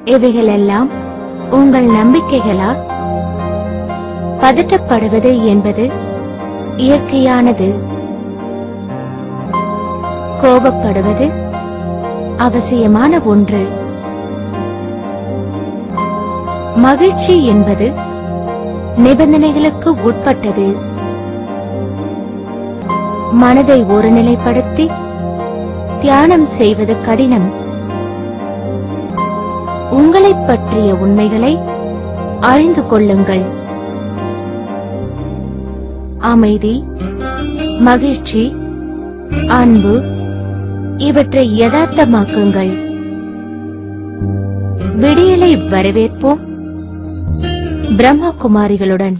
இவைகளெல்லாம் உங்கள் நம்பிக்கைகளா பதட்டப்படுவது என்பது இயற்கையானது கோபப்படுவது அவசியமான ஒன்று மகிழ்ச்சி என்பது நிபந்தனைகளுக்கு உட்பட்டது மனதை ஒருநிலைப்படுத்தி தியானம் செய்வது கடினம் உங்களைப் பற்றிய உண்மைகளை அறிந்து கொள்ளுங்கள் அமைதி மகிழ்ச்சி அன்பு இவற்றை யதார்த்தமாக்குங்கள் விடியலை வரவேற்போம் பிரம்மகுமாரிகளுடன்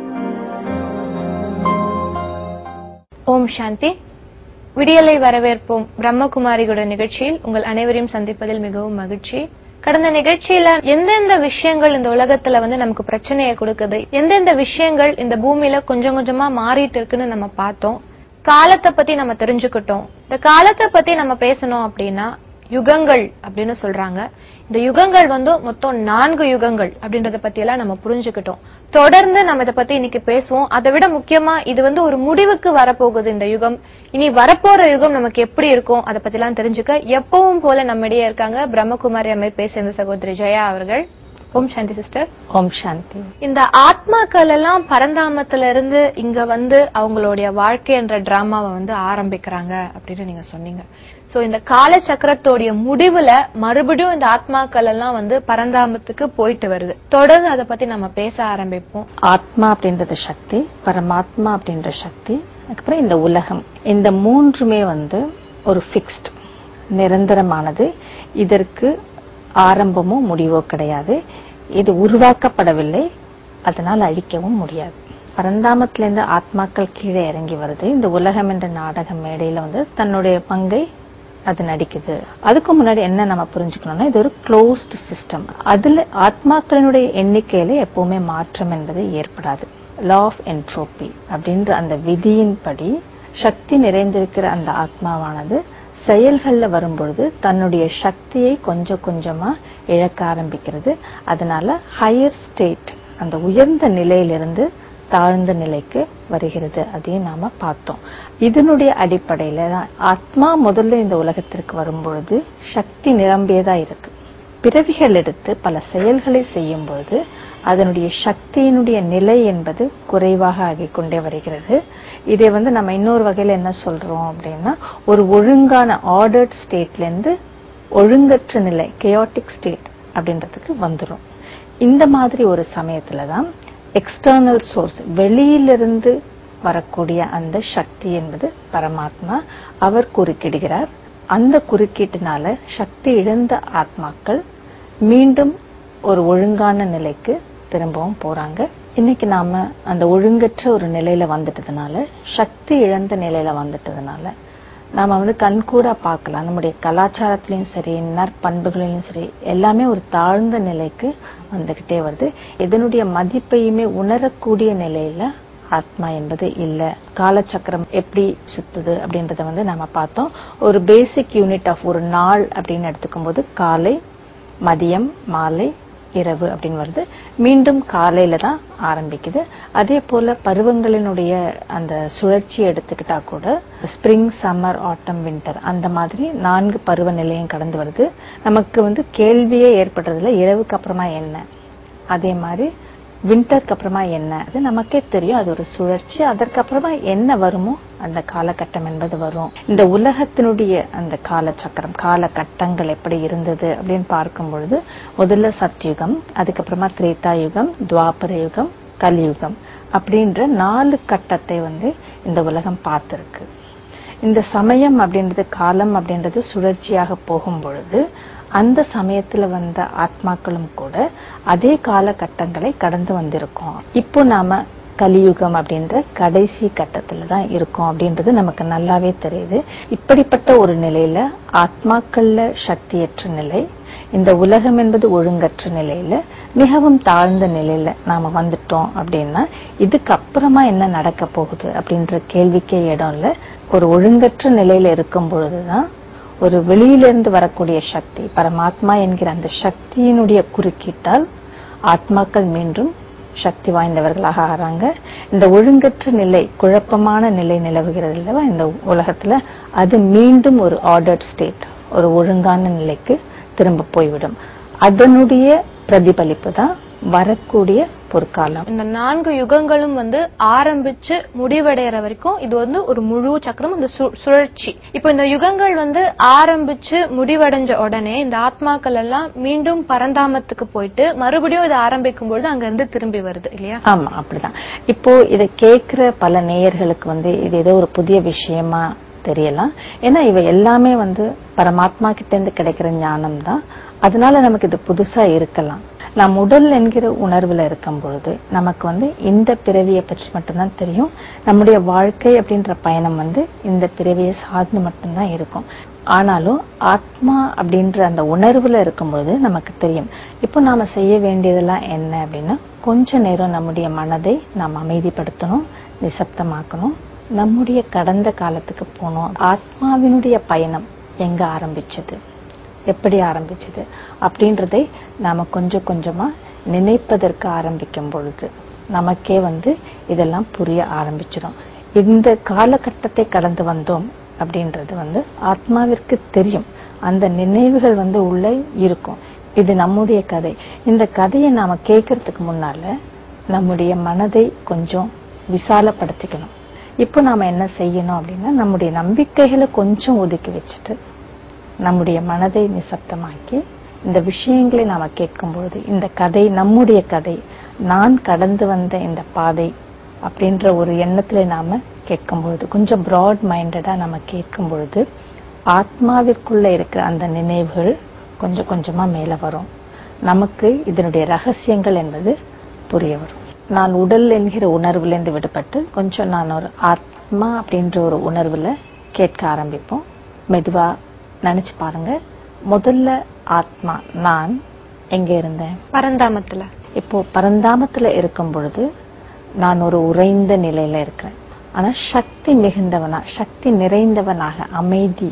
ஓம் சாந்தி விடியலை வரவேற்போம் பிரம்மகுமாரிகளுடன் நிகழ்ச்சியில் உங்கள் அனைவரையும் சந்திப்பதில் மிகவும் மகிழ்ச்சி கடந்த நிகழ்ச்சியில எந்தெந்த விஷயங்கள் இந்த உலகத்துல வந்து நமக்கு பிரச்சனையை கொடுக்குது எந்தெந்த விஷயங்கள் இந்த பூமியில கொஞ்சம் கொஞ்சமா மாறிட்டு இருக்குன்னு நம்ம பார்த்தோம் காலத்தை பத்தி நம்ம தெரிஞ்சுக்கிட்டோம் இந்த காலத்தை பத்தி நம்ம பேசணும் அப்படின்னா யுகங்கள் அப்படின்னு சொல்றாங்க இந்த யுகங்கள் வந்து மொத்தம் நான்கு யுகங்கள் அப்படின்றத பத்தி எல்லாம் நம்ம புரிஞ்சுக்கிட்டோம் தொடர்ந்து நம்ம இதை பத்தி இன்னைக்கு பேசுவோம் அதை விட முக்கியமா இது வந்து ஒரு முடிவுக்கு வரப்போகுது இந்த யுகம் இனி வரப்போற யுகம் நமக்கு எப்படி இருக்கும் அதை பத்தி எல்லாம் தெரிஞ்சுக்க எப்பவும் போல நம்மிடையே இருக்காங்க பிரம்மகுமாரி அமைப்பை சேர்ந்த சகோதரி ஜெயா அவர்கள் ஓம் சாந்தி சிஸ்டர் ஓம் சாந்தி இந்த ஆத்மாக்கள் எல்லாம் பரந்தாமத்துல இருந்து இங்க வந்து அவங்களுடைய வாழ்க்கை என்ற டிராமாவை வந்து ஆரம்பிக்கிறாங்க அப்படின்னு நீங்க சொன்னீங்க சோ இந்த கால சக்கரத்தோடைய முடிவுல மறுபடியும் இந்த ஆத்மாக்கள் எல்லாம் வந்து பரந்தாமத்துக்கு போயிட்டு வருது தொடர்ந்து அதை பத்தி நம்ம பேச ஆரம்பிப்போம் ஆத்மா அப்படின்றது சக்தி பரமாத்மா அப்படின்ற சக்தி அதுக்கப்புறம் இந்த உலகம் இந்த மூன்றுமே வந்து ஒரு ஃபிக்ஸ்ட் நிரந்தரமானது இதற்கு ஆரம்பமோ முடிவோ கிடையாது இது உருவாக்கப்படவில்லை அதனால் அழிக்கவும் முடியாது பரந்தாமத்திலிருந்து ஆத்மாக்கள் கீழே இறங்கி வருது இந்த உலகம் என்ற நாடக மேடையில வந்து தன்னுடைய பங்கை அது நடிக்குது அதுக்கு முன்னாடி என்ன நம்ம புரிஞ்சுக்கணும்னா இது ஒரு க்ளோஸ்ட் சிஸ்டம் அதுல ஆத்மாக்களினுடைய எண்ணிக்கையில எப்பவுமே மாற்றம் என்பது ஏற்படாது லா ஆஃப் என்ட்ரோபி அப்படின்ற அந்த விதியின்படி சக்தி நிறைந்திருக்கிற அந்த ஆத்மாவானது செயல்கள்ல வரும்பொழுது தன்னுடைய சக்தியை கொஞ்சம் கொஞ்சமா இழக்க ஆரம்பிக்கிறது அதனால ஹையர் ஸ்டேட் அந்த உயர்ந்த நிலையிலிருந்து தாழ்ந்த நிலைக்கு வருகிறது அதையும் நாம பார்த்தோம் இதனுடைய அடிப்படையில தான் ஆத்மா முதல்ல இந்த உலகத்திற்கு வரும்பொழுது சக்தி நிரம்பியதா இருக்கு பிறவிகள் எடுத்து பல செயல்களை செய்யும் பொழுது அதனுடைய சக்தியினுடைய நிலை என்பது குறைவாக ஆகிக் கொண்டே வருகிறது இதை வந்து நம்ம இன்னொரு வகையில என்ன சொல்றோம் அப்படின்னா ஒரு ஒழுங்கான ஆர்டர்ட் ஸ்டேட்ல இருந்து ஒழுங்கற்ற நிலை கெயாட்டிக் ஸ்டேட் அப்படின்றதுக்கு வந்துரும் இந்த மாதிரி ஒரு சமயத்துல தான் எக்ஸ்டர்னல் சோர்ஸ் வெளியிலிருந்து வரக்கூடிய அந்த சக்தி என்பது பரமாத்மா அவர் குறுக்கிடுகிறார் அந்த குறுக்கீட்டினால சக்தி இழந்த ஆத்மாக்கள் மீண்டும் ஒரு ஒழுங்கான நிலைக்கு திரும்பவும் போறாங்க இன்னைக்கு நாம அந்த ஒழுங்கற்ற ஒரு நிலையில வந்துட்டதுனால சக்தி இழந்த நிலையில வந்துட்டதுனால நாம வந்து கண்கூடா பார்க்கலாம் நம்முடைய கலாச்சாரத்திலயும் சரி நற்பண்புகளிலும் சரி எல்லாமே ஒரு தாழ்ந்த நிலைக்கு வந்துகிட்டே வருது இதனுடைய மதிப்பையுமே உணரக்கூடிய நிலையில ஆத்மா என்பது இல்ல காலச்சக்கரம் எப்படி சுத்துது அப்படின்றத வந்து நாம பார்த்தோம் ஒரு பேசிக் யூனிட் ஆஃப் ஒரு நாள் அப்படின்னு எடுத்துக்கும் போது காலை மதியம் மாலை இரவு அப்படின்னு வருது மீண்டும் காலையில தான் ஆரம்பிக்குது அதே போல பருவங்களினுடைய அந்த சுழற்சி எடுத்துக்கிட்டா கூட ஸ்ப்ரிங் சம்மர் ஆட்டம் வின்டர் அந்த மாதிரி நான்கு பருவநிலையும் கடந்து வருது நமக்கு வந்து கேள்வியே ஏற்படுறதுல இரவுக்கு அப்புறமா என்ன அதே மாதிரி வின்டருக்கு அப்புறமா என்ன அது நமக்கே தெரியும் அது ஒரு சுழற்சி அதற்கு அப்புறமா என்ன வருமோ அந்த காலகட்டம் என்பது வரும் இந்த உலகத்தினுடைய அந்த காலச்சக்கரம் காலகட்டங்கள் எப்படி இருந்தது அப்படின்னு பார்க்கும் பொழுது முதல்ல சத்யுகம் அதுக்கப்புறமா திரேதா யுகம் துவாபர யுகம் கலியுகம் அப்படின்ற நாலு கட்டத்தை வந்து இந்த உலகம் பார்த்திருக்கு இந்த சமயம் அப்படின்றது காலம் அப்படின்றது சுழற்சியாக போகும் பொழுது அந்த சமயத்துல வந்த ஆத்மாக்களும் கூட அதே காலகட்டங்களை கடந்து வந்திருக்கோம் இப்போ நாம கலியுகம் அப்படின்ற கடைசி கட்டத்துல தான் இருக்கோம் அப்படின்றது நமக்கு நல்லாவே தெரியுது இப்படிப்பட்ட ஒரு நிலையில ஆத்மாக்கள்ல சக்தியற்ற நிலை இந்த உலகம் என்பது ஒழுங்கற்ற நிலையில மிகவும் தாழ்ந்த நிலையில நாம வந்துட்டோம் அப்படின்னா இதுக்கு அப்புறமா என்ன நடக்க போகுது அப்படின்ற கேள்விக்கே இடம் இல்ல ஒரு ஒழுங்கற்ற நிலையில இருக்கும் பொழுதுதான் ஒரு வெளியிலிருந்து வரக்கூடிய சக்தி பரமாத்மா என்கிற அந்த சக்தியினுடைய குறுக்கீட்டால் ஆத்மாக்கள் மீண்டும் சக்தி வாய்ந்தவர்களாக ஆறாங்க இந்த ஒழுங்கற்ற நிலை குழப்பமான நிலை நிலவுகிறது அல்லவா இந்த உலகத்துல அது மீண்டும் ஒரு ஆர்டர்ட் ஸ்டேட் ஒரு ஒழுங்கான நிலைக்கு திரும்ப போய்விடும் அதனுடைய பிரதிபலிப்பு தான் வரக்கூடிய பொற்காலம் இந்த நான்கு யுகங்களும் வந்து ஆரம்பிச்சு முடிவடைகிற வரைக்கும் இது வந்து ஒரு முழு சக்கரம் இந்த சு- சுழற்சி இப்போ இந்த யுகங்கள் வந்து ஆரம்பிச்சு முடிவடைஞ்ச உடனே இந்த ஆத்மாக்கள் எல்லாம் மீண்டும் பரந்தாமத்துக்கு போயிட்டு மறுபடியும் இது ஆரம்பிக்கும் பொழுது அங்க இருந்து திரும்பி வருது இல்லையா ஆமா அப்படிதான் இப்போ இதை கேட்கிற பல நேயர்களுக்கு வந்து இது ஏதோ ஒரு புதிய விஷயமா தெரியலாம் ஏன்னா இவை எல்லாமே வந்து பரமாத்மா கிட்ட இருந்து கிடைக்கிற ஞானம் தான் அதனால நமக்கு இது புதுசா இருக்கலாம் நாம் உடல் என்கிற உணர்வுல இருக்கும் பொழுது நமக்கு வந்து இந்த பிறவியை பற்றி மட்டும்தான் தெரியும் நம்முடைய வாழ்க்கை அப்படின்ற பயணம் வந்து இந்த பிறவியை சார்ந்து மட்டும்தான் இருக்கும் ஆனாலும் ஆத்மா அப்படின்ற அந்த உணர்வுல இருக்கும்பொழுது நமக்கு தெரியும் இப்போ நாம செய்ய வேண்டியதெல்லாம் என்ன அப்படின்னா கொஞ்ச நேரம் நம்முடைய மனதை நாம் அமைதிப்படுத்தணும் நிசப்தமாக்கணும் நம்முடைய கடந்த காலத்துக்கு போகணும் ஆத்மாவினுடைய பயணம் எங்க ஆரம்பிச்சது எப்படி ஆரம்பிச்சது அப்படின்றதை நாம கொஞ்சம் கொஞ்சமா நினைப்பதற்கு ஆரம்பிக்கும் பொழுது நமக்கே வந்து இதெல்லாம் புரிய ஆரம்பிச்சிடும் இந்த காலகட்டத்தை கடந்து வந்தோம் அப்படின்றது வந்து ஆத்மாவிற்கு தெரியும் அந்த நினைவுகள் வந்து உள்ள இருக்கும் இது நம்முடைய கதை இந்த கதையை நாம கேட்கறதுக்கு முன்னால நம்முடைய மனதை கொஞ்சம் விசாலப்படுத்திக்கணும் இப்போ நாம என்ன செய்யணும் அப்படின்னா நம்முடைய நம்பிக்கைகளை கொஞ்சம் ஒதுக்கி வச்சுட்டு நம்முடைய மனதை நிசப்தமாக்கி இந்த விஷயங்களை நாம கேட்கும் பொழுது இந்த கதை நம்முடைய கதை நான் கடந்து வந்த இந்த பாதை அப்படின்ற ஒரு எண்ணத்துல நாம கேட்கும் பொழுது கொஞ்சம் பிராட் மைண்டடா நாம கேட்கும் பொழுது ஆத்மாவிற்குள்ள இருக்கிற அந்த நினைவுகள் கொஞ்சம் கொஞ்சமா மேல வரும் நமக்கு இதனுடைய ரகசியங்கள் என்பது புரிய வரும் நான் உடல் என்கிற உணர்வுல இருந்து விடுபட்டு கொஞ்சம் நான் ஒரு ஆத்மா அப்படின்ற ஒரு உணர்வுல கேட்க ஆரம்பிப்போம் மெதுவா நினைச்சு பாருங்க முதல்ல ஆத்மா நான் எங்க இருந்தேன் பரந்தாமத்துல இப்போ பரந்தாமத்துல இருக்கும் பொழுது நான் ஒரு உறைந்த நிலையில இருக்கிறேன் ஆனா சக்தி மிகுந்தவனா சக்தி நிறைந்தவனாக அமைதி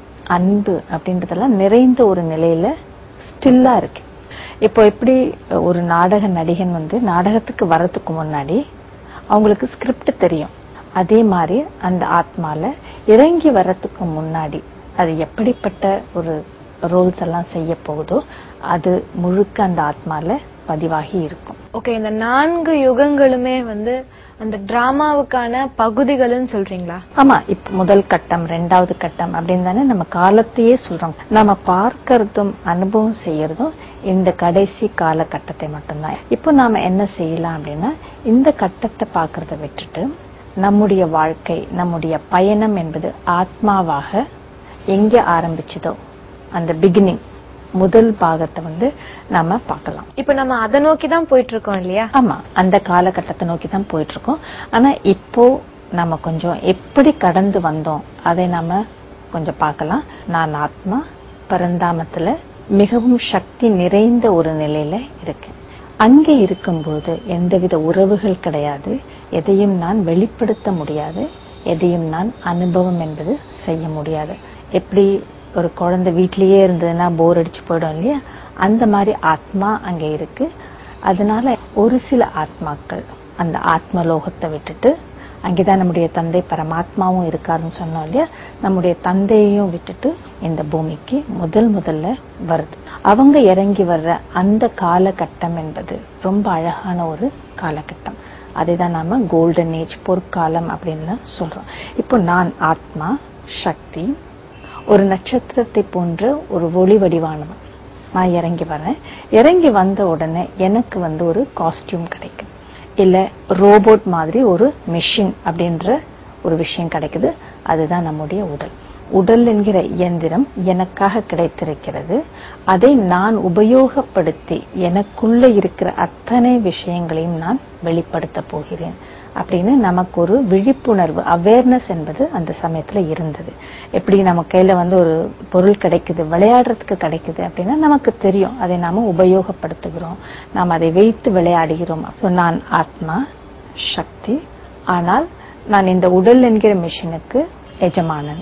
அன்பு அப்படின்றதெல்லாம் நிறைந்த ஒரு நிலையில ஸ்டில்லா இருக்கு இப்போ எப்படி ஒரு நாடக நடிகன் வந்து நாடகத்துக்கு வர்றதுக்கு முன்னாடி அவங்களுக்கு ஸ்கிரிப்ட் தெரியும் அதே மாதிரி அந்த ஆத்மால இறங்கி வர்றதுக்கு முன்னாடி அது எப்படிப்பட்ட ஒரு ரோல்ஸ் எல்லாம் செய்ய போகுதோ அது முழுக்க அந்த ஆத்மால பதிவாகி இருக்கும் ஓகே இந்த நான்கு யுகங்களுமே வந்து அந்த டிராமாவுக்கான பகுதிகள்னு சொல்றீங்களா ஆமா இப்ப முதல் கட்டம் ரெண்டாவது கட்டம் அப்படின்னு தானே நம்ம காலத்தையே சொல்றோம் நம்ம பார்க்கறதும் அனுபவம் செய்யறதும் இந்த கடைசி காலகட்டத்தை மட்டும்தான் இப்போ நாம என்ன செய்யலாம் அப்படின்னா இந்த கட்டத்தை பார்க்கறத விட்டுட்டு நம்முடைய வாழ்க்கை நம்முடைய பயணம் என்பது ஆத்மாவாக எங்க ஆரம்பிச்சதோ அந்த பிகினிங் முதல் பாகத்தை வந்து நாம பார்க்கலாம் இப்ப நம்ம அதை நோக்கி தான் போயிட்டு இருக்கோம் இல்லையா ஆமா அந்த காலகட்டத்தை நோக்கி தான் போயிட்டு இருக்கோம் ஆனா இப்போ நம்ம கொஞ்சம் எப்படி கடந்து வந்தோம் அதை நாம கொஞ்சம் பார்க்கலாம் நான் ஆத்மா பரந்தாமத்துல மிகவும் சக்தி நிறைந்த ஒரு நிலையில இருக்கேன் அங்கே இருக்கும்போது எந்தவித உறவுகள் கிடையாது எதையும் நான் வெளிப்படுத்த முடியாது எதையும் நான் அனுபவம் என்பது செய்ய முடியாது எப்படி ஒரு குழந்தை வீட்லயே இருந்ததுன்னா போர் அடிச்சு போயிடும் இல்லையா அந்த மாதிரி ஆத்மா அங்க இருக்கு அதனால ஒரு சில ஆத்மாக்கள் அந்த ஆத்மலோகத்தை விட்டுட்டு அங்கேதான் நம்முடைய தந்தை பரமாத்மாவும் இருக்காருன்னு சொன்னோம் இல்லையா நம்முடைய தந்தையையும் விட்டுட்டு இந்த பூமிக்கு முதல் முதல்ல வருது அவங்க இறங்கி வர்ற அந்த காலகட்டம் என்பது ரொம்ப அழகான ஒரு காலகட்டம் அதை தான் நாம கோல்டன் ஏஜ் பொற்காலம் அப்படின்னு சொல்றோம் இப்போ நான் ஆத்மா சக்தி ஒரு நட்சத்திரத்தை போன்ற ஒரு ஒளி வடிவானவன் நான் இறங்கி வரேன் இறங்கி வந்த உடனே எனக்கு வந்து ஒரு காஸ்டியூம் கிடைக்கும் இல்ல ரோபோட் மாதிரி ஒரு மெஷின் அப்படின்ற ஒரு விஷயம் கிடைக்குது அதுதான் நம்முடைய உடல் உடல் என்கிற இயந்திரம் எனக்காக கிடைத்திருக்கிறது அதை நான் உபயோகப்படுத்தி எனக்குள்ள இருக்கிற அத்தனை விஷயங்களையும் நான் வெளிப்படுத்த போகிறேன் அப்படின்னு நமக்கு ஒரு விழிப்புணர்வு அவேர்னஸ் என்பது அந்த சமயத்துல இருந்தது எப்படி நம்ம கையில வந்து ஒரு பொருள் கிடைக்குது விளையாடுறதுக்கு கிடைக்குது அப்படின்னா நமக்கு தெரியும் அதை நாம உபயோகப்படுத்துகிறோம் நாம் அதை வைத்து விளையாடுகிறோம் So, நான் ஆத்மா சக்தி ஆனால் நான் இந்த உடல் என்கிற மிஷினுக்கு எஜமானன்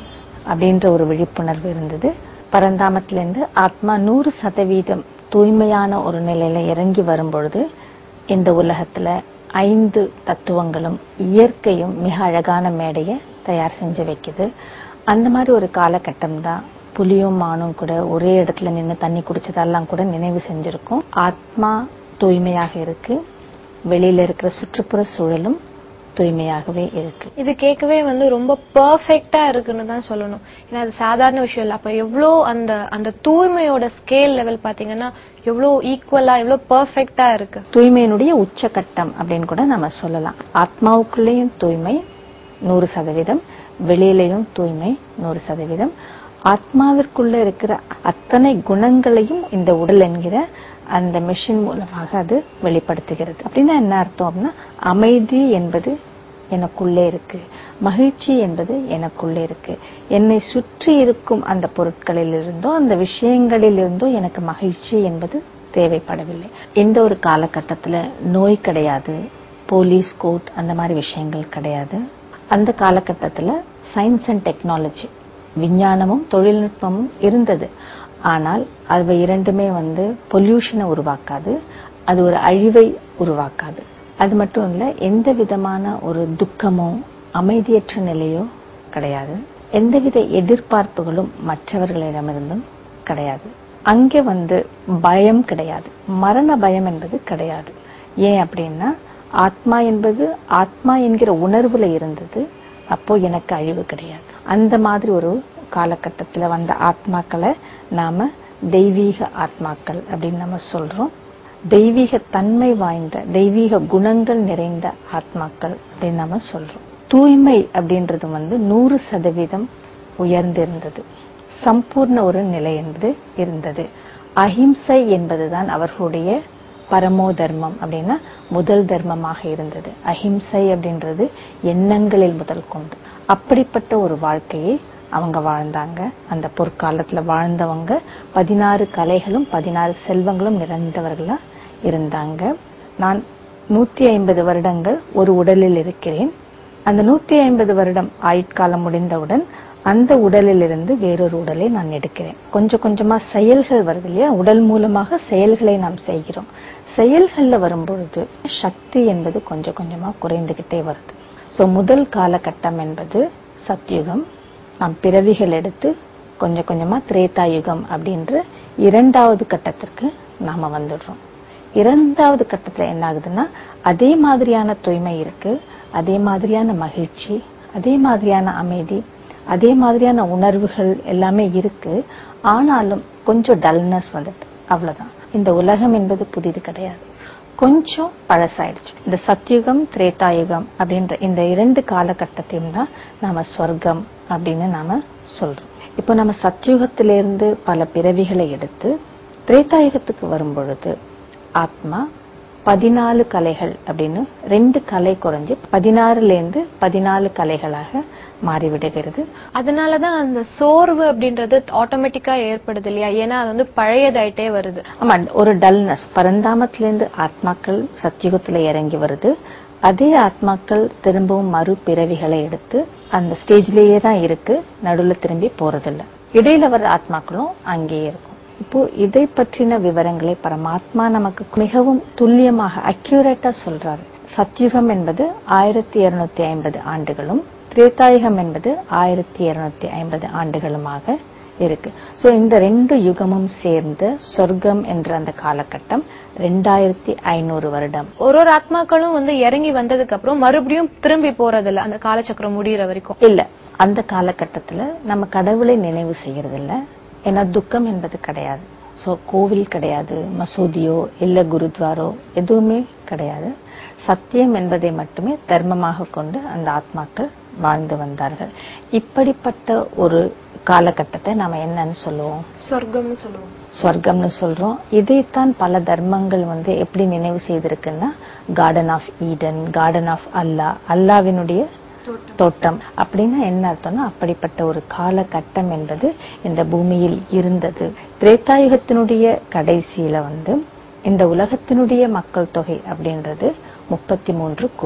அப்படின்ற ஒரு விழிப்புணர்வு இருந்தது பரந்தாமத்திலிருந்து ஆத்மா நூறு சதவீதம் தூய்மையான ஒரு நிலையில இறங்கி வரும்பொழுது இந்த உலகத்துல ஐந்து தத்துவங்களும் இயற்கையும் மிக அழகான மேடையை தயார் செஞ்சு வைக்குது அந்த மாதிரி ஒரு காலகட்டம் தான் புலியும் மானும் கூட ஒரே இடத்துல நின்று தண்ணி குடிச்சதெல்லாம் கூட நினைவு செஞ்சிருக்கும் ஆத்மா தூய்மையாக இருக்கு வெளியில இருக்கிற சுற்றுப்புற சூழலும் தூய்மையாகவே இருக்கு இது கேட்கவே வந்து ரொம்ப பெர்ஃபெக்ட்டா இருக்குன்னு தான் சொல்லணும் ஏன்னா அது சாதாரண விஷயம் இல்ல அப்ப எவ்வளோ அந்த அந்த தூய்மையோட ஸ்கேல் லெவல் பாத்தீங்கன்னா எவ்வளோ ஈக்குவலா எவ்வளோ பெர்ஃபெக்ட்டா இருக்கு தூய்மையினுடைய உச்சகட்டம் அப்படின்னு கூட நம்ம சொல்லலாம் ஆத்மாவுக்குள்ளேயும் தூய்மை நூறு சதவீதம் வெளியிலையும் தூய்மை நூறு சதவீதம் ஆத்மாவிற்குள்ள இருக்கிற அத்தனை குணங்களையும் இந்த உடல் என்கிற அந்த மெஷின் மூலமாக அது வெளிப்படுத்துகிறது அப்படின்னா என்ன அர்த்தம் அப்படின்னா அமைதி என்பது எனக்குள்ளே இருக்கு மகிழ்ச்சி என்பது எனக்குள்ளே இருக்கு என்னை சுற்றி இருக்கும் அந்த பொருட்களில் இருந்தோ அந்த விஷயங்களில் இருந்தோ எனக்கு மகிழ்ச்சி என்பது தேவைப்படவில்லை எந்த ஒரு காலகட்டத்துல நோய் கிடையாது போலீஸ் கோர்ட் அந்த மாதிரி விஷயங்கள் கிடையாது அந்த காலகட்டத்துல சயின்ஸ் அண்ட் டெக்னாலஜி விஞ்ஞானமும் தொழில்நுட்பமும் இருந்தது ஆனால் அவை இரண்டுமே வந்து பொல்யூஷனை உருவாக்காது அது ஒரு அழிவை உருவாக்காது அது மட்டும் இல்ல எந்த விதமான ஒரு துக்கமோ அமைதியற்ற நிலையோ கிடையாது எந்தவித எதிர்பார்ப்புகளும் மற்றவர்களிடமிருந்தும் கிடையாது அங்கே வந்து பயம் கிடையாது மரண பயம் என்பது கிடையாது ஏன் அப்படின்னா ஆத்மா என்பது ஆத்மா என்கிற உணர்வுல இருந்தது அப்போ எனக்கு அழிவு கிடையாது அந்த மாதிரி ஒரு காலகட்டத்துல வந்த ஆத்மாக்களை நாம தெய்வீக ஆத்மாக்கள் அப்படின்னு நம்ம சொல்றோம் தெய்வீக தன்மை வாய்ந்த தெய்வீக குணங்கள் நிறைந்த ஆத்மாக்கள் அப்படின்னு நம்ம சொல்றோம் தூய்மை அப்படின்றது வந்து நூறு சதவீதம் உயர்ந்திருந்தது சம்பூர்ண ஒரு நிலை என்பது இருந்தது அஹிம்சை என்பதுதான் அவர்களுடைய பரமோ தர்மம் அப்படின்னா முதல் தர்மமாக இருந்தது அஹிம்சை அப்படின்றது எண்ணங்களில் முதல் கொண்டு அப்படிப்பட்ட ஒரு வாழ்க்கையை அவங்க வாழ்ந்தாங்க அந்த பொற்காலத்துல வாழ்ந்தவங்க பதினாறு கலைகளும் பதினாறு செல்வங்களும் நிறைந்தவர்களா இருந்தாங்க நான் நூத்தி ஐம்பது வருடங்கள் ஒரு உடலில் இருக்கிறேன் அந்த நூத்தி ஐம்பது வருடம் ஆயுட்காலம் முடிந்தவுடன் அந்த உடலிலிருந்து வேறொரு உடலை நான் எடுக்கிறேன் கொஞ்சம் கொஞ்சமா செயல்கள் வருது இல்லையா உடல் மூலமாக செயல்களை நாம் செய்கிறோம் செயல்கள்ல வரும்பொழுது சக்தி என்பது கொஞ்சம் கொஞ்சமா குறைந்துகிட்டே வருது சோ முதல் காலகட்டம் என்பது சத்யுகம் நாம் பிறவிகள் எடுத்து கொஞ்சம் கொஞ்சமா திரேதா யுகம் அப்படின்ற இரண்டாவது கட்டத்திற்கு நாம வந்துடுறோம் இரண்டாவது கட்டத்துல என்ன ஆகுதுன்னா அதே மாதிரியான தூய்மை இருக்கு அதே மாதிரியான மகிழ்ச்சி அதே மாதிரியான அமைதி அதே மாதிரியான உணர்வுகள் எல்லாமே இருக்கு ஆனாலும் கொஞ்சம் டல்னஸ் வந்துட்டு அவ்வளவுதான் இந்த உலகம் என்பது புதிது கிடையாது கொஞ்சம் பழசாயிடுச்சு இந்த சத்யுகம் திரேதாயுகம் அப்படின்ற இந்த இரண்டு காலகட்டத்தையும் தான் நாம சொர்க்கம் அப்படின்னு நாம சொல்றோம் இப்போ நம்ம சத்யுகத்திலிருந்து பல பிறவிகளை எடுத்து திரேதாயுகத்துக்கு வரும் பொழுது ஆத்மா பதினாலு கலைகள் அப்படின்னு ரெண்டு கலை குறைஞ்சு பதினாறுல இருந்து பதினாலு கலைகளாக மாறிவிடுகிறது அதனாலதான் அந்த சோர்வு அப்படின்றது ஆட்டோமேட்டிக்கா ஏற்படுது இல்லையா ஏன்னா அது வந்து பழையதாயிட்டே வருது ஆமா ஒரு டல்னஸ் பரந்தாமத்திலிருந்து ஆத்மாக்கள் சத்தியுகத்துல இறங்கி வருது அதே ஆத்மாக்கள் திரும்பவும் மறு பிறவிகளை எடுத்து அந்த ஸ்டேஜ்லயே தான் இருக்கு நடுவுல திரும்பி போறதில்ல இடையில வர ஆத்மாக்களும் அங்கேயே இருக்கும் இப்போ இதை பற்றின விவரங்களை பரமாத்மா நமக்கு மிகவும் துல்லியமாக அக்யூரேட்டா சொல்றாரு சத்யுகம் என்பது ஆயிரத்தி இருநூத்தி ஐம்பது ஆண்டுகளும் திரேதாயுகம் என்பது ஆயிரத்தி இருநூத்தி ஐம்பது ஆண்டுகளுமாக இருக்கு சோ இந்த ரெண்டு யுகமும் சேர்ந்து சொர்க்கம் என்ற அந்த காலகட்டம் ரெண்டாயிரத்தி ஐநூறு வருடம் ஒரு ஒரு ஆத்மாக்களும் வந்து இறங்கி வந்ததுக்கு அப்புறம் மறுபடியும் திரும்பி போறதில்ல அந்த காலச்சக்கரம் முடியிற வரைக்கும் இல்ல அந்த காலகட்டத்துல நம்ம கடவுளை நினைவு செய்யறது இல்ல ஏன்னா துக்கம் என்பது கிடையாது சோ கோவில் கிடையாது மசூதியோ இல்ல குருத்வாரோ எதுவுமே கிடையாது சத்தியம் என்பதை மட்டுமே தர்மமாக கொண்டு அந்த ஆத்மாக்கள் வாழ்ந்து வந்தார்கள் இப்படிப்பட்ட ஒரு காலகட்டத்தை நாம என்னன்னு சொல்லுவோம் சொர்க்கம்னு சொல்லுவோம் ஸ்வர்க்கம்னு சொல்றோம் இதைத்தான் பல தர்மங்கள் வந்து எப்படி நினைவு செய்திருக்குன்னா garden of Eden garden of Allah அல்லாவினுடைய தோட்டம் அப்படின்னா என்ன அர்த்தம்னா அப்படிப்பட்ட ஒரு காலகட்டம் என்பது இந்த பூமியில் இருந்தது திரேதாயுகத்தினுடைய கடைசியில வந்து இந்த உலகத்தினுடைய மக்கள் தொகை அப்படின்றது முப்பத்தி மூன்று கோடி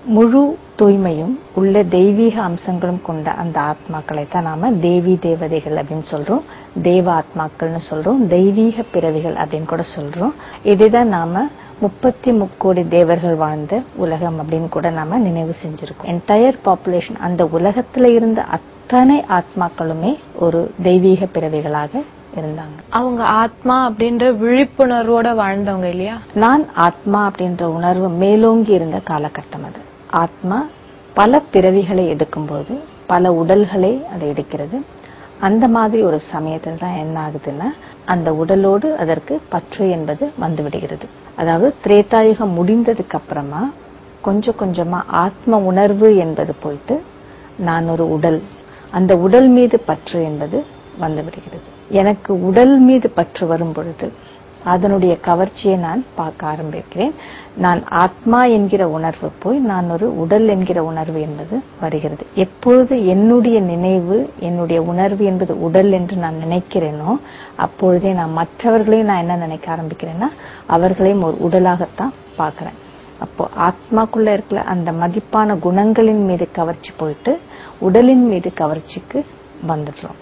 முழு தூய்மையும் உள்ள தெய்வீக அம்சங்களும் கொண்ட அந்த ஆத்மாக்களை தான் நாம தேவி தேவதைகள் அப்படின்னு சொல்றோம் தேவ ஆத்மாக்கள்னு சொல்றோம் தெய்வீக பிறவிகள் அப்படின்னு கூட சொல்றோம் இதுதான் நாம முப்பத்தி முக்கோடி தேவர்கள் வாழ்ந்த உலகம் அப்படின்னு கூட நாம நினைவு செஞ்சிருக்கோம் என்டையர் பாப்புலேஷன் அந்த உலகத்துல இருந்த அத்தனை ஆத்மாக்களுமே ஒரு தெய்வீக பிறவிகளாக இருந்தாங்க அவங்க ஆத்மா அப்படின்ற விழிப்புணர்வோட வாழ்ந்தவங்க இல்லையா நான் ஆத்மா அப்படின்ற உணர்வு மேலோங்கி இருந்த காலகட்டம் அது ஆத்மா பல பிறவிகளை எடுக்கும்போது பல உடல்களை அது எடுக்கிறது அந்த மாதிரி ஒரு சமயத்தில் தான் என்ன ஆகுதுன்னா அந்த உடலோடு அதற்கு பற்று என்பது வந்து விடுகிறது அதாவது திரேதாயுகம் முடிந்ததுக்கு அப்புறமா கொஞ்சம் கொஞ்சமா ஆத்ம உணர்வு என்பது போயிட்டு நான் ஒரு உடல் அந்த உடல் மீது பற்று என்பது வந்து விடுகிறது எனக்கு உடல் மீது பற்று வரும் பொழுது அதனுடைய கவர்ச்சியை நான் பார்க்க ஆரம்பிக்கிறேன் நான் ஆத்மா என்கிற உணர்வு போய் நான் ஒரு உடல் என்கிற உணர்வு என்பது வருகிறது எப்பொழுது என்னுடைய நினைவு என்னுடைய உணர்வு என்பது உடல் என்று நான் நினைக்கிறேனோ அப்பொழுதே நான் மற்றவர்களையும் நான் என்ன நினைக்க ஆரம்பிக்கிறேன்னா அவர்களையும் ஒரு உடலாகத்தான் பார்க்கிறேன் அப்போ ஆத்மாக்குள்ள இருக்கிற அந்த மதிப்பான குணங்களின் மீது கவர்ச்சி போயிட்டு உடலின் மீது கவர்ச்சிக்கு வந்துடுறோம்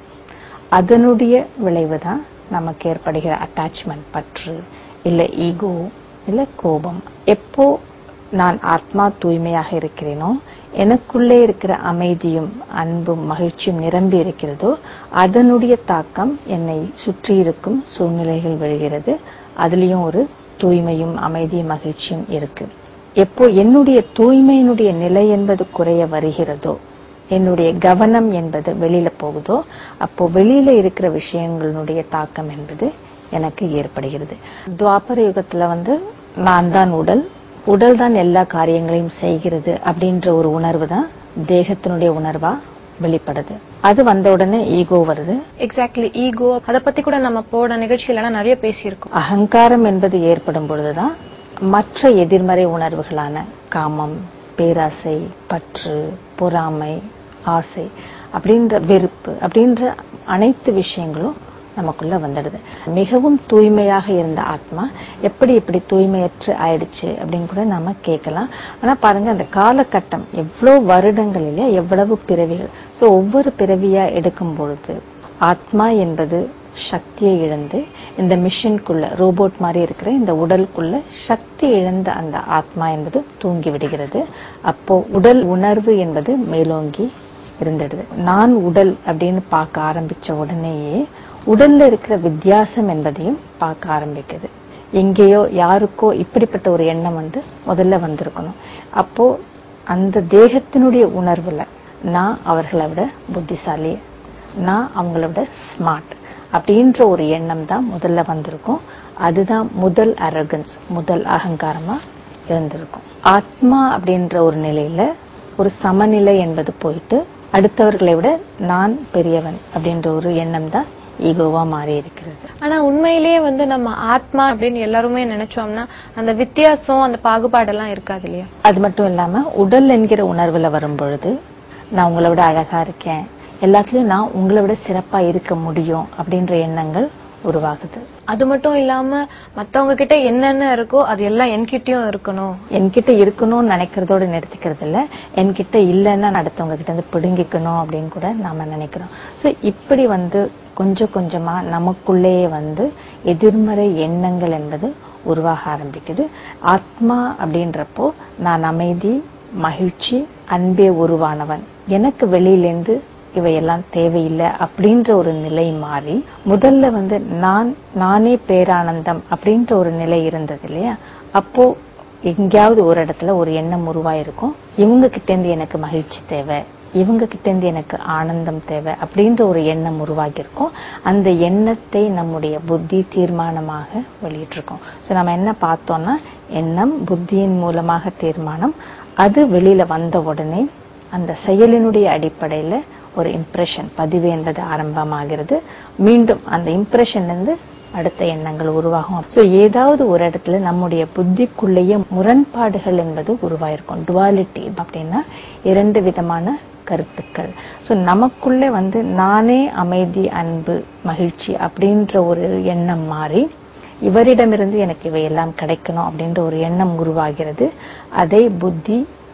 அதனுடைய விளைவுதான் நமக்கு ஏற்படுகிற அட்டாச்மெண்ட் பற்று இல்ல ஈகோ இல்ல கோபம் எப்போ நான் ஆத்மா தூய்மையாக இருக்கிறேனோ எனக்குள்ளே இருக்கிற அமைதியும் அன்பும் மகிழ்ச்சியும் நிரம்பி இருக்கிறதோ அதனுடைய தாக்கம் என்னை சுற்றி இருக்கும் சூழ்நிலைகள் விழுகிறது அதுலயும் ஒரு தூய்மையும் அமைதியும் மகிழ்ச்சியும் இருக்கு எப்போ என்னுடைய தூய்மையினுடைய நிலை என்பது குறைய வருகிறதோ என்னுடைய கவனம் என்பது வெளியில போகுதோ அப்போ வெளியில இருக்கிற விஷயங்களுடைய தாக்கம் என்பது எனக்கு ஏற்படுகிறது துவாபர யுகத்துல வந்து நான் தான் உடல் உடல் தான் எல்லா காரியங்களையும் செய்கிறது அப்படின்ற ஒரு உணர்வு தான் தேகத்தினுடைய உணர்வா வெளிப்படுது அது வந்த உடனே ஈகோ வருது எக்ஸாக்ட்லி ஈகோ அத பத்தி கூட நம்ம போன நிகழ்ச்சியில நிறைய பேசியிருக்கோம் அகங்காரம் என்பது ஏற்படும் பொழுதுதான் மற்ற எதிர்மறை உணர்வுகளான காமம் பேராசை பற்று பொறாமை ஆசை அப்படின்ற வெறுப்பு அப்படின்ற அனைத்து விஷயங்களும் நமக்குள்ள வந்துடுது மிகவும் தூய்மையாக இருந்த ஆத்மா எப்படி இப்படி தூய்மையற்று ஆயிடுச்சு அப்படின்னு கூட நாம கேட்கலாம் ஆனா பாருங்க அந்த காலகட்டம் எவ்வளவு வருடங்களிலே எவ்வளவு பிறவிகள் சோ ஒவ்வொரு பிறவியா எடுக்கும் பொழுது ஆத்மா என்பது சக்தியை இழந்து இந்த மிஷின்குள்ள ரோபோட் மாதிரி இருக்கிற இந்த உடலுக்குள்ள சக்தி இழந்த அந்த ஆத்மா என்பது தூங்கி விடுகிறது அப்போ உடல் உணர்வு என்பது மேலோங்கி இருந்துடுது நான் உடல் அப்படின்னு பார்க்க ஆரம்பிச்ச உடனேயே உடல்ல இருக்கிற வித்தியாசம் என்பதையும் பார்க்க ஆரம்பிக்குது எங்கேயோ யாருக்கோ இப்படிப்பட்ட ஒரு எண்ணம் வந்து முதல்ல வந்திருக்கணும் அப்போ அந்த தேகத்தினுடைய உணர்வுல நான் அவர்களை விட புத்திசாலி நான் அவங்கள விட ஸ்மார்ட் அப்படின்ற ஒரு எண்ணம் தான் முதல்ல வந்திருக்கும் அதுதான் முதல் அரகன்ஸ் முதல் அகங்காரமா இருந்திருக்கும் ஆத்மா அப்படின்ற ஒரு நிலையில ஒரு சமநிலை என்பது போயிட்டு அடுத்தவர்களை விட நான் பெரியவன் அப்படின்ற ஒரு எண்ணம் தான் ஈகோவா மாறி இருக்கிறது ஆனா உண்மையிலேயே வந்து நம்ம ஆத்மா அப்படின்னு எல்லாருமே நினைச்சோம்னா அந்த வித்தியாசம் அந்த பாகுபாடெல்லாம் இருக்காது இல்லையா அது மட்டும் இல்லாம உடல் என்கிற உணர்வுல வரும் பொழுது நான் உங்களை விட அழகா இருக்கேன் எல்லாத்துலயும் நான் உங்களை விட சிறப்பா இருக்க முடியும் அப்படின்ற எண்ணங்கள் உருவாகுது அது மட்டும் இல்லாம மத்தவங்க கிட்ட என்னென்ன இருக்கோ அது எல்லாம் என்கிட்டயும் இருக்கணும் என்கிட்ட இருக்கணும்னு நினைக்கிறதோட நிறுத்திக்கிறது இல்ல என்கிட்ட இல்லைன்னா நான் அடுத்தவங்க கிட்ட இருந்து பிடுங்கிக்கணும் அப்படின்னு கூட நாம நினைக்கிறோம் சோ இப்படி வந்து கொஞ்சம் கொஞ்சமா நமக்குள்ளேயே வந்து எதிர்மறை எண்ணங்கள் என்பது உருவாக ஆரம்பிக்குது ஆத்மா அப்படின்றப்போ நான் அமைதி மகிழ்ச்சி அன்பே உருவானவன் எனக்கு வெளியிலேருந்து இவையெல்லாம் தேவையில்லை அப்படின்ற ஒரு நிலை மாறி முதல்ல வந்து நான் நானே பேரானந்தம் அப்படின்ற ஒரு நிலை இருந்தது இல்லையா அப்போ எங்கேயாவது ஒரு இடத்துல ஒரு எண்ணம் உருவாயிருக்கும் இவங்க கிட்ட இருந்து எனக்கு மகிழ்ச்சி தேவை இவங்க கிட்ட இருந்து எனக்கு ஆனந்தம் தேவை அப்படின்ற ஒரு எண்ணம் உருவாகி இருக்கும் அந்த எண்ணத்தை நம்முடைய புத்தி தீர்மானமாக வெளியிட்டிருக்கோம் சோ நம்ம என்ன பார்த்தோம்னா எண்ணம் புத்தியின் மூலமாக தீர்மானம் அது வெளியில வந்த உடனே அந்த செயலினுடைய அடிப்படையில ஒரு இம்ப்ரெஷன் பதிவு என்பது ஆரம்பமாகிறது மீண்டும் அந்த இம்ப்ரெஷன் இருந்து அடுத்த எண்ணங்கள் உருவாகும் சோ ஏதாவது ஒரு இடத்துல நம்முடைய புத்திக்குள்ளேயே முரண்பாடுகள் என்பது உருவாயிருக்கும் டுவாலிட்டி அப்படின்னா இரண்டு விதமான கருத்துக்கள் சோ நமக்குள்ளே வந்து நானே அமைதி அன்பு மகிழ்ச்சி அப்படின்ற ஒரு எண்ணம் மாறி இவரிடமிருந்து எனக்கு இவையெல்லாம் கிடைக்கணும் அப்படின்ற ஒரு எண்ணம் உருவாகிறது அதை புத்தி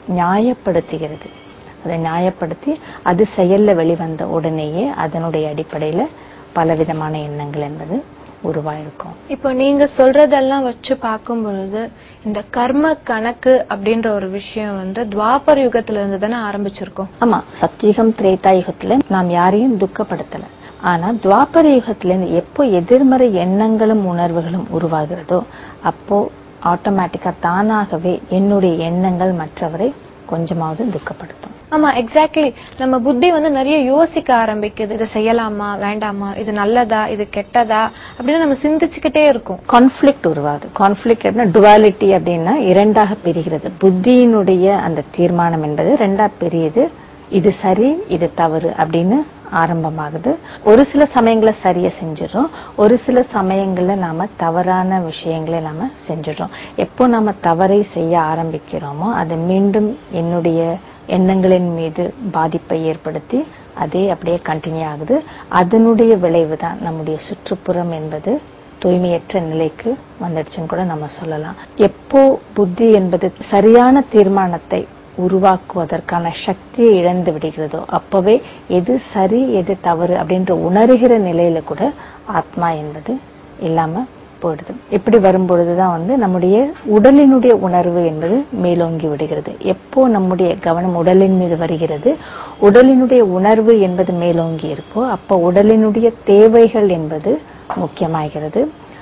நியாயப்படுத்துகிறது அதை நியாயப்படுத்தி அது செயல்ல வெளிவந்த உடனேயே அதனுடைய அடிப்படையில பலவிதமான எண்ணங்கள் என்பது உருவாயிருக்கும் இப்போ நீங்க சொல்றதெல்லாம் வச்சு பார்க்கும் பொழுது இந்த கர்ம கணக்கு அப்படின்ற ஒரு விஷயம் வந்து துவாபர யுகத்துல இருந்து தானே ஆரம்பிச்சிருக்கோம் ஆமா சத்தியுகம் திரேதா யுகத்துல நாம் யாரையும் துக்கப்படுத்தல ஆனா துவாபர யுகத்துல இருந்து எப்போ எதிர்மறை எண்ணங்களும் உணர்வுகளும் உருவாகிறதோ அப்போ ஆட்டோமேட்டிக்கா தானாகவே என்னுடைய எண்ணங்கள் மற்றவரை கொஞ்சமாவது துக்கப்படுத்தும் ஆமா எக்ஸாக்ட்லி நம்ம புத்தி வந்து நிறைய யோசிக்க ஆரம்பிக்குது இதை செய்யலாமா வேண்டாமா இது நல்லதா இது கெட்டதா அப்படின்னு நம்ம சிந்திச்சுக்கிட்டே இருக்கோம் கான்ஃபிளிக்ட் உருவாகுது கான்ஃபிளிக்ட் அப்படின்னா டுவாலிட்டி அப்படின்னா இரண்டாக பிரிகிறது புத்தியினுடைய அந்த தீர்மானம் என்பது ரெண்டா பிரியுது இது சரி இது தவறு அப்படின்னு ஆரம்பமாகுது ஒரு சில சமயங்கள சரியா செஞ்சிடறோம் ஒரு சில சமயங்கள்ல நாம தவறான விஷயங்களை நாம செஞ்சிடறோம் எப்போ நாம தவறை செய்ய ஆரம்பிக்கிறோமோ அது மீண்டும் என்னுடைய எண்ணங்களின் மீது பாதிப்பை ஏற்படுத்தி அதே அப்படியே கண்டினியூ ஆகுது அதனுடைய விளைவு தான் நம்முடைய சுற்றுப்புறம் என்பது தூய்மையற்ற நிலைக்கு வந்துடுச்சுன்னு கூட நம்ம சொல்லலாம் எப்போ புத்தி என்பது சரியான தீர்மானத்தை உருவாக்குவதற்கான சக்தியை இழந்து விடுகிறதோ அப்பவே எது சரி எது தவறு அப்படின்ற உணர்கிற நிலையில கூட ஆத்மா என்பது இல்லாம போயிடுது இப்படி வரும்பொழுதுதான் வந்து நம்முடைய உடலினுடைய உணர்வு என்பது மேலோங்கி விடுகிறது எப்போ நம்முடைய கவனம் உடலின் மீது வருகிறது உடலினுடைய உணர்வு என்பது மேலோங்கி இருக்கோ அப்போ உடலினுடைய தேவைகள் என்பது முக்கியமாகிறது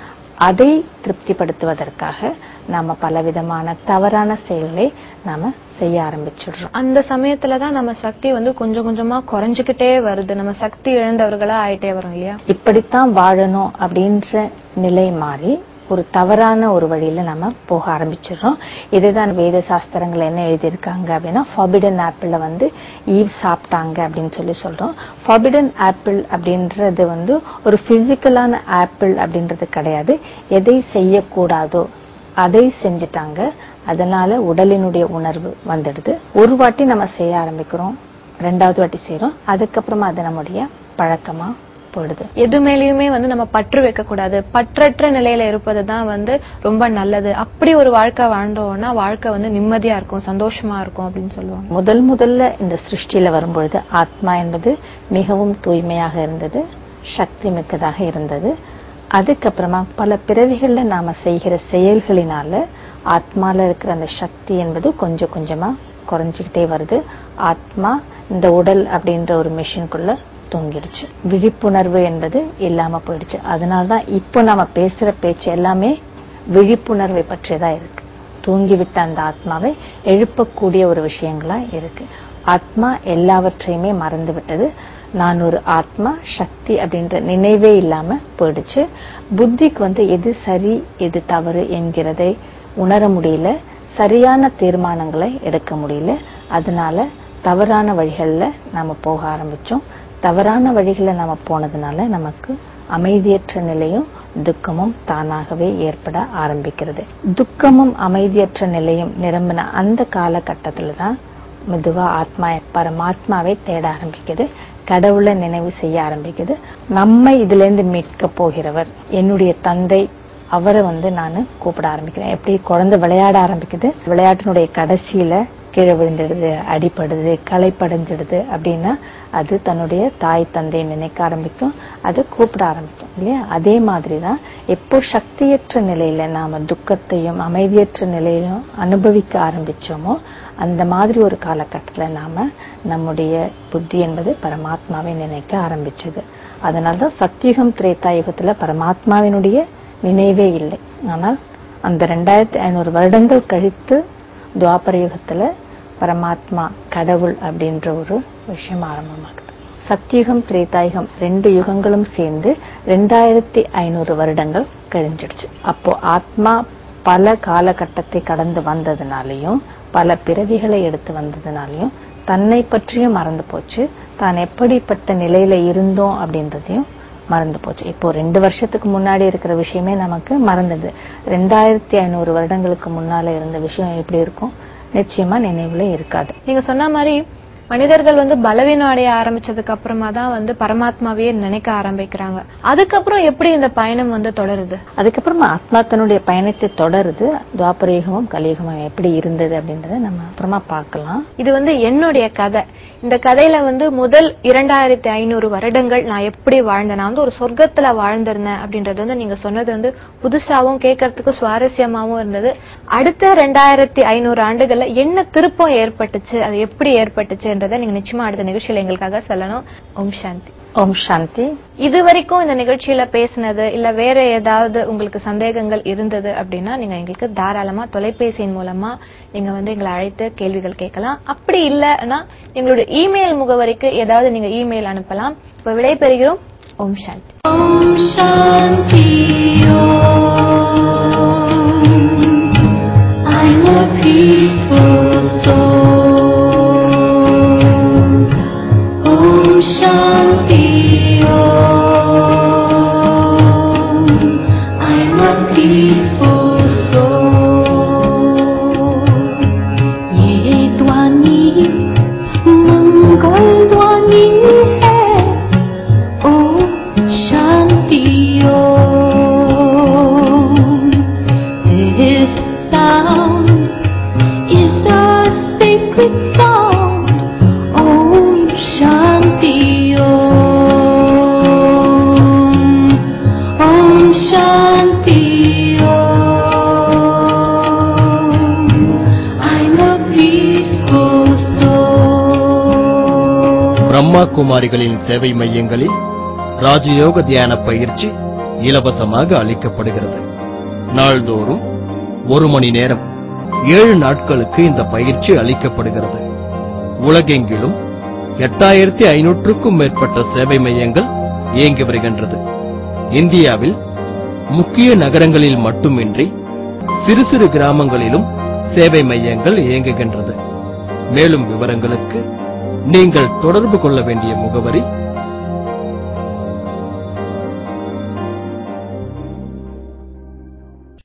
அதை திருப்திப்படுத்துவதற்காக நாம பலவிதமான தவறான செயல்களை நாம செய்ய ஆரம்பிச்சிடுறோம் அந்த சமயத்துல தான் நம்ம சக்தி வந்து கொஞ்சம் கொஞ்சமா குறைஞ்சுக்கிட்டே வருது நம்ம சக்தி இழந்தவர்களா ஆயிட்டே வரோம் இல்லையா இப்படித்தான் வாழணும் அப்படின்ற நிலை மாறி ஒரு தவறான ஒரு வழியில நம்ம போக ஆரம்பிச்சிடுறோம் இதுதான் வேத சாஸ்திரங்கள் என்ன எழுதியிருக்காங்க அப்படின்னா ஃபாபிடன் ஆப்பிள வந்து ஈவ் சாப்பிட்டாங்க அப்படின்னு சொல்லி சொல்றோம் ஃபாபிடன் ஆப்பிள் அப்படின்றது வந்து ஒரு பிசிக்கலான ஆப்பிள் அப்படின்றது கிடையாது எதை செய்யக்கூடாதோ அதை செஞ்சுட்டாங்க அதனால உடலினுடைய உணர்வு வந்துடுது ஒரு வாட்டி நம்ம செய்ய ஆரம்பிக்கிறோம் ரெண்டாவது வாட்டி செய்யறோம் அதுக்கப்புறமா அது நம்முடைய பழக்கமா போயிடுது எது மேலயுமே வந்து நம்ம பற்று வைக்க கூடாது பற்றற்ற நிலையில இருப்பது தான் வந்து ரொம்ப நல்லது அப்படி ஒரு வாழ்க்கை வாழ்ந்தோம்னா வாழ்க்கை வந்து நிம்மதியா இருக்கும் சந்தோஷமா இருக்கும் அப்படின்னு சொல்லுவாங்க முதல் முதல்ல இந்த சிருஷ்டியில வரும்பொழுது ஆத்மா என்பது மிகவும் தூய்மையாக இருந்தது சக்தி மிக்கதாக இருந்தது அதுக்கப்புறமா பல பிறவிகள்ல நாம செய்கிற செயல்களினால ஆத்மால இருக்கிற அந்த சக்தி என்பது கொஞ்சம் கொஞ்சமா குறைஞ்சுக்கிட்டே வருது ஆத்மா இந்த உடல் அப்படின்ற ஒரு மிஷினுக்குள்ள தூங்கிடுச்சு விழிப்புணர்வு என்பது இல்லாம போயிடுச்சு அதனாலதான் இப்போ நாம பேசுற பேச்சு எல்லாமே விழிப்புணர்வை பற்றியதா இருக்கு தூங்கிவிட்ட அந்த ஆத்மாவை எழுப்பக்கூடிய ஒரு விஷயங்களா இருக்கு ஆத்மா எல்லாவற்றையுமே மறந்து விட்டது நான் ஒரு ஆத்மா சக்தி அப்படின்ற நினைவே இல்லாம போயிடுச்சு புத்திக்கு வந்து எது சரி எது தவறு என்கிறதை உணர முடியல சரியான தீர்மானங்களை எடுக்க முடியல அதனால தவறான வழிகள்ல நாம போக ஆரம்பிச்சோம் தவறான வழிகளை நாம போனதுனால நமக்கு அமைதியற்ற நிலையும் துக்கமும் தானாகவே ஏற்பட ஆரம்பிக்கிறது துக்கமும் அமைதியற்ற நிலையும் நிரம்பின அந்த காலகட்டத்துல தான் மெதுவா ஆத்மா பரமாத்மாவை தேட ஆரம்பிக்குது கடவுளை நினைவு செய்ய ஆரம்பிக்குது நம்மை இதுல இருந்து மீட்க போகிறவர் என்னுடைய தந்தை அவரை வந்து நான் கூப்பிட ஆரம்பிக்கிறேன் எப்படி குழந்தை விளையாட ஆரம்பிக்குது விளையாட்டினுடைய கடைசியில கீழே விழுந்துடுது அடிபடுது களைப்படைஞ்சிடுது அப்படின்னா அது தன்னுடைய தாய் தந்தையை நினைக்க ஆரம்பிக்கும் அது கூப்பிட ஆரம்பிக்கும் இல்லையா அதே மாதிரி தான் எப்போ சக்தியற்ற நிலையில நாம துக்கத்தையும் அமைதியற்ற நிலையிலும் அனுபவிக்க ஆரம்பிச்சோமோ அந்த மாதிரி ஒரு காலகட்டத்துல நாம நம்முடைய புத்தி என்பது பரமாத்மாவை நினைக்க ஆரம்பிச்சது அதனாலதான் சத்தியுகம் திரேதா யுகத்துல பரமாத்மாவினுடைய நினைவே இல்லை ஆனால் அந்த ரெண்டாயிரத்தி ஐநூறு வருடங்கள் கழித்து துவாபர யுகத்துல பரமாத்மா கடவுள் அப்படின்ற ஒரு விஷயம் ஆரம்பமாகுது சத்தியுகம் திரேதாயுகம் ரெண்டு யுகங்களும் சேர்ந்து ரெண்டாயிரத்தி ஐநூறு வருடங்கள் கழிஞ்சிடுச்சு அப்போ ஆத்மா பல காலகட்டத்தை கடந்து வந்ததுனாலையும் பல பிறவிகளை எடுத்து வந்ததுனாலையும் தன்னை பற்றியும் மறந்து போச்சு தான் எப்படிப்பட்ட நிலையில இருந்தோம் அப்படின்றதையும் மறந்து போச்சு இப்போ ரெண்டு வருஷத்துக்கு முன்னாடி இருக்கிற விஷயமே நமக்கு மறந்தது ரெண்டாயிரத்தி ஐநூறு வருடங்களுக்கு முன்னால இருந்த விஷயம் எப்படி இருக்கும் நிச்சயமா நினைவுல இருக்காது நீங்க சொன்ன மாதிரி மனிதர்கள் வந்து பலவீனம் அடைய ஆரம்பிச்சதுக்கு அப்புறமா தான் வந்து பரமாத்மாவையே நினைக்க ஆரம்பிக்கிறாங்க அதுக்கப்புறம் எப்படி இந்த பயணம் வந்து தொடருது அதுக்கப்புறமா ஆத்மா தன்னுடைய பயணத்தை தொடருது துவாபர யுகமும் கலியுகமும் எப்படி இருந்தது அப்படின்றத நம்ம அப்புறமா பார்க்கலாம் இது வந்து என்னுடைய கதை இந்த கதையில வந்து முதல் இரண்டாயிரத்தி ஐநூறு வருடங்கள் நான் எப்படி வாழ்ந்தேன் நான் வந்து ஒரு சொர்க்கத்துல வாழ்ந்திருந்தேன் அப்படின்றது வந்து நீங்க சொன்னது வந்து புதுசாவும் கேட்கறதுக்கு சுவாரஸ்யமாவும் இருந்தது அடுத்த ரெண்டாயிரத்தி ஐநூறு ஆண்டுகள்ல என்ன திருப்பம் ஏற்பட்டுச்சு அது எப்படி ஏற்பட்டுச்சுன்றதை நீங்க நிச்சயமா அடுத்த நிகழ்ச்சியில எங்களுக்காக சொல்லணும் ஓம் சாந்தி ஓம் சாந்தி இது வரைக்கும் இந்த நிகழ்ச்சியில பேசினது இல்ல வேற ஏதாவது உங்களுக்கு சந்தேகங்கள் இருந்தது அப்படின்னா நீங்க எங்களுக்கு தாராளமா தொலைபேசியின் மூலமா நீங்க வந்து எங்களை அழைத்து கேள்விகள் கேட்கலாம் அப்படி இல்லைன்னா எங்களுடைய இமெயில் முகவரிக்கு ஏதாவது நீங்க இமெயில் அனுப்பலாம் இப்ப விடை பெறுகிறோம் ஓம் சாந்தி I'm a peaceful soul. Om Shanti Om. I'm a peaceful soul. ये ध्वनि मंगल ध्वनि है ओम शांति ओम This sound is a sacred sound. Om Shanti Om. Om Shanti Om. I'm a peaceful soul. Brahma குமாரிகளின் சேவை மையங்களில் ராஜயோக தியான பயிற்சி இலவசமாக அளிக்கப்படுகிறது நாள்தோறும் ஒரு மணி நேரம் ஏழு நாட்களுக்கு இந்த பயிற்சி அளிக்கப்படுகிறது உலகெங்கிலும் எட்டாயிரத்தி ஐநூற்றுக்கும் மேற்பட்ட சேவை மையங்கள் இயங்கி வருகின்றது இந்தியாவில் முக்கிய நகரங்களில் மட்டுமின்றி சிறு சிறு கிராமங்களிலும் சேவை மையங்கள் இயங்குகின்றது மேலும் விவரங்களுக்கு நீங்கள் தொடர்பு கொள்ள வேண்டிய முகவரி